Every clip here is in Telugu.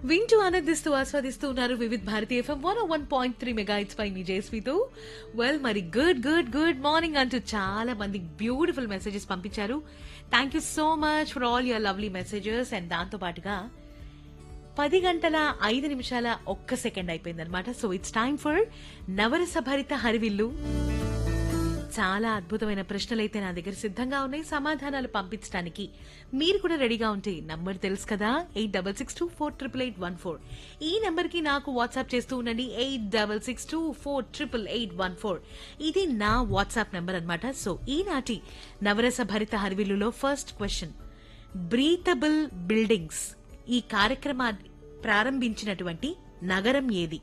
వింటూ ఆనందిస్తూ ఆస్వాదిస్తూ ఉన్నారు Vividh Bharati FM one one point three megahertz పై మీ జేస్వితో వెల్ మరి గుడ్ గుడ్ గుడ్ మార్నింగ్ అంటూ చాలా మంది బ్యూటిఫుల్ మెసేజెస్ పంపించారు thank you so much for all your lovely messages and దాంతో పాటుగా పది గంటల ఐదు నిమిషాల ఒక్క సెకండ్ అయిపోయిందనమాట సో ఇట్స్ టైం ఫర్ నవరస భరిత హరివిల్లు చాలా అద్భుతమైన ప్రశ్నలైతే నా దగ్గర సిద్ధంగా ఉన్నాయి సమాధానాలు పంపించడానికి మీరు కూడా రెడీగా ఉంటే నంబర్ తెలుసు కదా eight double six two four triple eight one four ఈ నంబర్ కి నాకు వాట్సాప్ చేస్తూ ఉండండి eight double six two four triple eight one four ఇది నా వాట్సాప్ నంబర్ అన్నమాట సో ఈనాటి నవరస భరిత హరివిల్లులో ఫస్ట్ క్వశ్చన్ బ్రీతబుల్ బిల్డింగ్స్ ఈ కార్యక్రమాన్ని ప్రారంభించినటువంటి నగరం ఏది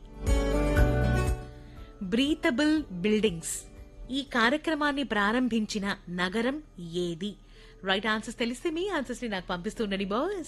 బ్రీతబుల్ బిల్డింగ్స్ ఈ కార్యక్రమాన్ని ప్రారంభించిన నగరం ఏది రైట్ ఆన్సర్స్ తెలిస్తే మీ ఆన్సర్స్ ని నాకు పంపిస్తుండండి బాస్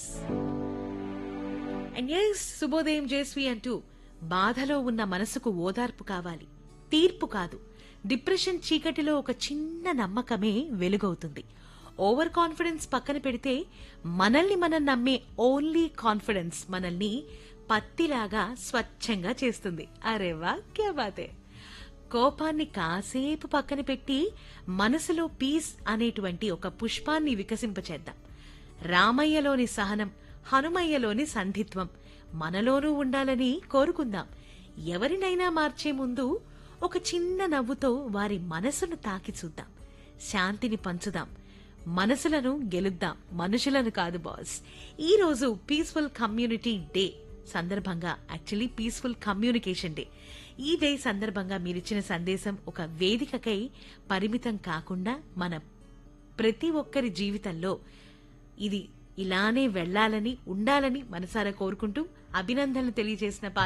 అండ్ ఎస్ శుభోదయం జేస్వి అంటూ బాధలో ఉన్న మనసుకు ఓదార్పు కావాలి తీర్పు కాదు డిప్రెషన్ చీకటిలో ఒక చిన్న నమ్మకమే వెలుగవుతుంది ఓవర్ కాన్ఫిడెన్స్ పక్కన పెడితే మనల్ని మనం నమ్మే ఓన్లీ కాన్ఫిడెన్స్ మనల్ని పత్తిలాగా స్వచ్ఛంగా చేస్తుంది అరే వా క్యా బాతే కోపాన్ని కాసేపు పక్కన పెట్టి మనసులో పీస్ అనేటువంటి ఒక పుష్పాన్ని వికసింపచేద్దాం రామయ్యలోని సహనం హనుమయ్యలోని సంధిత్వం మనలోనూ ఉండాలని కోరుకుందాం ఎవరినైనా మార్చే ముందు ఒక చిన్న నవ్వుతో వారి మనసును తాకి చూద్దాం శాంతిని పంచుదాం మనసులను గెలుద్దాం మనుషులను కాదు బాస్ ఈ రోజు పీస్ఫుల్ కమ్యూనిటీ డే సందర్భంగా యాక్చువల్లీ పీస్ఫుల్ కమ్యూనికేషన్ డే ఈ డే సందర్భంగా మీరిచ్చిన సందేశం ఒక వేదికకై పరిమితం కాకుండా మన ప్రతి ఒక్కరి జీవితంలో ఇది ఇలానే వెళ్లాలని ఉండాలని మనసారా కోరుకుంటూ అభినందనలు తెలియజేసిన